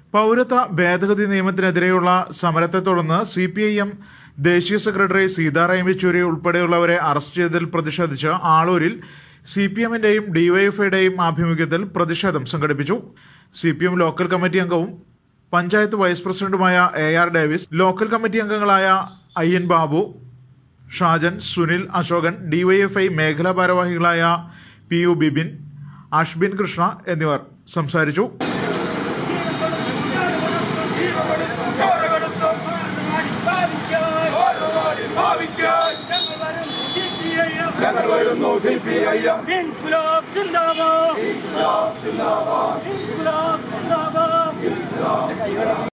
പൗരത്വ ഭേദഗതി നിയമത്തിനെതിരെയുള്ള സമരത്തെ തുടർന്ന് സി പി ഐ എം ദേശീയ സെക്രട്ടറി സീതാറാം യെച്ചൂരി ഉൾപ്പെടെയുള്ളവരെ അറസ്റ്റ് ചെയ്തതിൽ പ്രതിഷേധിച്ച് ആളൂരിൽ സി പി എമ്മിന്റെയും ഡിവൈഎഫ്ഐയുടെയും ആഭിമുഖ്യത്തിൽ പ്രതിഷേധം സംഘടിപ്പിച്ചു C P M local committee അംഗവും പഞ്ചായത്ത് വൈസ് പ്രസിഡന്റുമായ A R Davis local committee അംഗങ്ങളായ I N Babu Shajan Sunil Ashokan DYFI മേഖലാ ഭാരവാഹികളായ പി യു ബിബിൻ അഷ്ബിൻ കൃഷ്ണ എന്നിവർ സംസാരിച്ചു ഞങ്ങൾ വരുന്നു സി പി ഐ എം ഇൻകുലാബ് സിന്ദാബാദ് ഇൻകുലാബ് സിന്ദാബാദ്